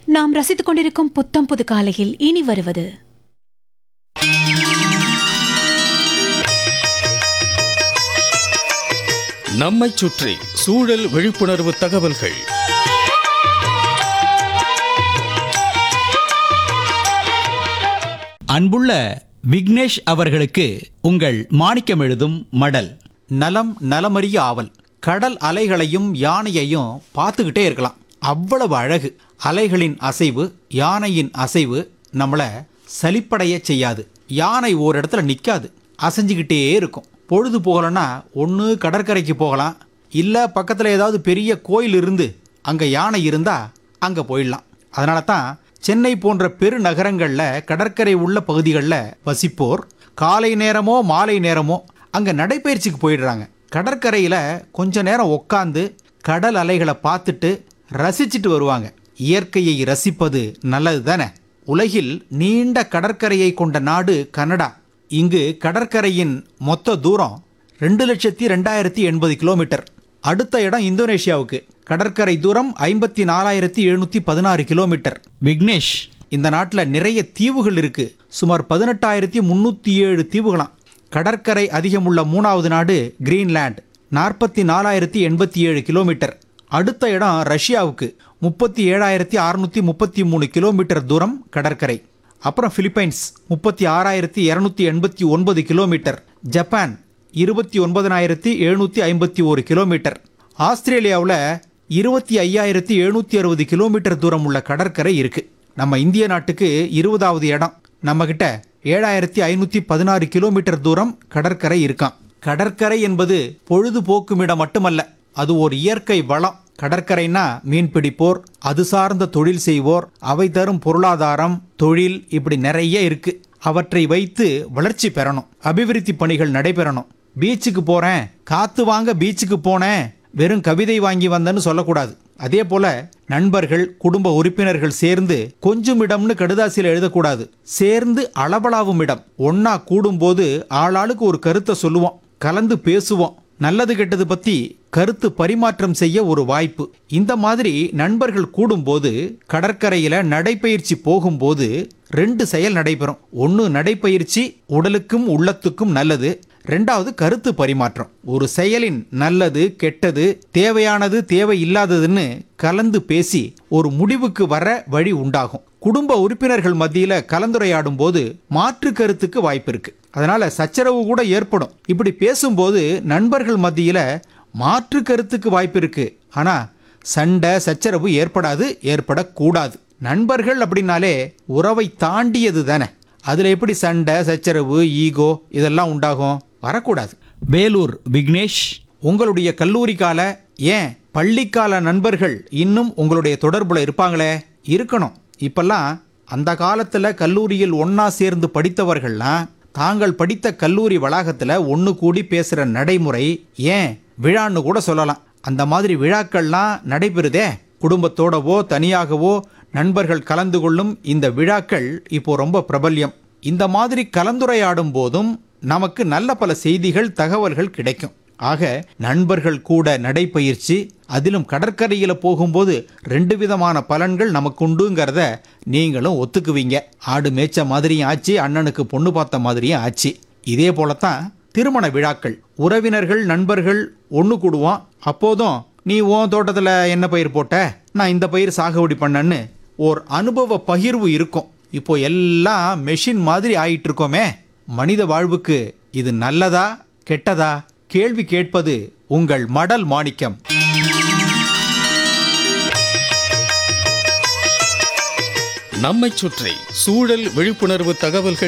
நாம் ரசித்துக் கொண்டிருக்கும் புத்தம் புது காலையில் இனி வருவது நம்மைச் சுற்றி சூழல் விழிப்புணர்வு தகவல்கள் அன்புள்ள விக்னேஷ் அவர்களுக்கு உங்கள் மாணிக்கம் எழுதும் மடல் நலம் நலமறிய ஆவல் கடல் அலைகளையும் யானையையும் பார்த்துக்கிட்டே இருக்கலாம் அவ்வளவு அழகு அலைகளின் அசைவு யானையின் அசைவு நம்மளை சலிப்படைய செய்யாது யானை ஒரு இடத்துல நிற்காது அசைஞ்சுக்கிட்டே இருக்கும் பொழுது போகலன்னா ஒன்று கடற்கரைக்கு போகலாம் இல்லை பக்கத்தில் ஏதாவது பெரிய கோயில் இருந்து அங்கே யானை இருந்தால் அங்கே போயிடலாம் அதனால தான் சென்னை போன்ற பெருநகரங்களில் கடற்கரை உள்ள பகுதிகளில் வசிப்போர் காலை நேரமோ மாலை நேரமோ அங்கே நடைப்பயிற்சிக்கு போயிடுறாங்க கடற்கரையில் கொஞ்ச நேரம் உட்காந்து கடல் அலைகளை பார்த்துட்டு ரசிச்சிட்டு வருவாங்க இயற்கையை ரசிப்பது நல்லது தானே உலகில் நீண்ட கடற்கரையை கொண்ட நாடு கனடா இங்கு கடற்கரையின் மொத்த தூரம் ரெண்டு லட்சத்தி ரெண்டாயிரத்தி எண்பது கிலோமீட்டர் அடுத்த இடம் இந்தோனேஷியாவுக்கு கடற்கரை தூரம் ஐம்பத்தி நாலாயிரத்தி எழுநூற்றி பதினாறு கிலோமீட்டர் விக்னேஷ் இந்த நாட்டில் நிறைய தீவுகள் இருக்கு சுமார் பதினெட்டாயிரத்தி முந்நூற்றி ஏழு தீவுகளாம் கடற்கரை அதிகமுள்ள மூணாவது நாடு கிரீன்லாண்ட் நாற்பத்தி நாலாயிரத்தி எண்பத்தி ஏழு கிலோமீட்டர் அடுத்த இடம் ரஷ்யாவுக்கு முப்பத்தி ஏழாயிரத்தி அறுநூற்றி முப்பத்தி மூணு கிலோமீட்டர் தூரம் கடற்கரை அப்புறம் பிலிப்பைன்ஸ் முப்பத்தி ஆறாயிரத்தி இரநூத்தி எண்பத்தி ஒன்பது கிலோமீட்டர் ஜப்பான் இருபத்தி ஒன்பதனாயிரத்தி எழுநூற்றி ஐம்பத்தி ஒரு கிலோமீட்டர் ஆஸ்திரேலியாவில் இருபத்தி ஐயாயிரத்தி எழுநூற்றி அறுபது கிலோமீட்டர் தூரம் உள்ள கடற்கரை இருக்கு நம்ம இந்திய நாட்டுக்கு இருபதாவது இடம் நம்மக்கிட்ட ஏழாயிரத்தி ஐநூற்றி பதினாறு கிலோமீட்டர் தூரம் கடற்கரை இருக்காம் கடற்கரை என்பது பொழுதுபோக்கும் இடம் மட்டுமல்ல அது ஒரு இயற்கை வளம் கடற்கரைனா மீன் பிடிப்போர் அது சார்ந்த தொழில் செய்வோர் அவை தரும் பொருளாதாரம் தொழில் இப்படி நிறைய இருக்கு அவற்றை வைத்து வளர்ச்சி பெறணும் அபிவிருத்தி பணிகள் நடைபெறணும் பீச்சுக்கு போறேன் காத்து வாங்க பீச்சுக்கு போனேன் வெறும் கவிதை வாங்கி வந்தேன்னு சொல்லக்கூடாது அதே போல நண்பர்கள் குடும்ப உறுப்பினர்கள் சேர்ந்து கொஞ்சம் இடம்னு கடுதாசியில் எழுதக்கூடாது சேர்ந்து அளவலாவும் இடம் ஒன்னா கூடும்போது ஆளாளுக்கு ஒரு கருத்தை சொல்லுவோம் கலந்து பேசுவோம் நல்லது கெட்டது பத்தி கருத்து பரிமாற்றம் செய்ய ஒரு வாய்ப்பு இந்த மாதிரி நண்பர்கள் கூடும்போது கடற்கரையில நடைப்பயிற்சி போகும்போது ரெண்டு செயல் நடைபெறும் ஒன்று நடைப்பயிற்சி உடலுக்கும் உள்ளத்துக்கும் நல்லது ரெண்டாவது கருத்து பரிமாற்றம் ஒரு செயலின் நல்லது கெட்டது தேவையானது தேவையில்லாததுன்னு கலந்து பேசி ஒரு முடிவுக்கு வர வழி உண்டாகும் குடும்ப உறுப்பினர்கள் மத்தியில கலந்துரையாடும் போது மாற்று கருத்துக்கு வாய்ப்பு இருக்கு அதனால சச்சரவு கூட ஏற்படும் இப்படி பேசும்போது நண்பர்கள் மத்தியில மாற்று கருத்துக்கு வாய்ப்பு இருக்கு ஆனா சண்டை சச்சரவு ஏற்படாது ஏற்படக்கூடாது நண்பர்கள் அப்படின்னாலே உறவை தாண்டியது தானே அதுல எப்படி சண்டை சச்சரவு ஈகோ இதெல்லாம் உண்டாகும் வரக்கூடாது வேலூர் விக்னேஷ் உங்களுடைய கல்லூரி கால ஏன் பள்ளிக்கால நண்பர்கள் இன்னும் உங்களுடைய தொடர்புல இருப்பாங்களே இருக்கணும் இப்பெல்லாம் அந்த காலத்துல கல்லூரியில் ஒண்ணா சேர்ந்து படித்தவர்கள்லாம் தாங்கள் படித்த கல்லூரி வளாகத்துல ஒன்று கூடி பேசுற நடைமுறை ஏன் விழான்னு கூட சொல்லலாம் அந்த மாதிரி விழாக்கள்லாம் நடைபெறுதே குடும்பத்தோடவோ தனியாகவோ நண்பர்கள் கலந்து கொள்ளும் இந்த விழாக்கள் இப்போ ரொம்ப பிரபல்யம் இந்த மாதிரி கலந்துரையாடும் போதும் நமக்கு நல்ல பல செய்திகள் தகவல்கள் கிடைக்கும் ஆக நண்பர்கள் கூட நடைப்பயிற்சி அதிலும் கடற்கரையில் போகும்போது ரெண்டு விதமான பலன்கள் நமக்குண்டுங்கிறத நீங்களும் ஒத்துக்குவீங்க ஆடு மேய்ச்ச மாதிரியும் ஆச்சு அண்ணனுக்கு பொண்ணு பார்த்த மாதிரியும் ஆச்சு இதே போலத்தான் திருமண விழாக்கள் உறவினர்கள் நண்பர்கள் ஒன்று கூடுவோம் அப்போதும் நீ உன் தோட்டத்தில் என்ன பயிர் போட்ட நான் இந்த பயிர் சாகுபடி பண்ணேன்னு ஓர் அனுபவ பகிர்வு இருக்கும் இப்போ எல்லாம் மெஷின் மாதிரி ஆயிட்டு இருக்கோமே மனித வாழ்வுக்கு இது நல்லதா கெட்டதா கேள்வி கேட்பது உங்கள் மடல் மாணிக்கம் நம்மைச் சுற்றி சூழல் விழிப்புணர்வு தகவல்கள்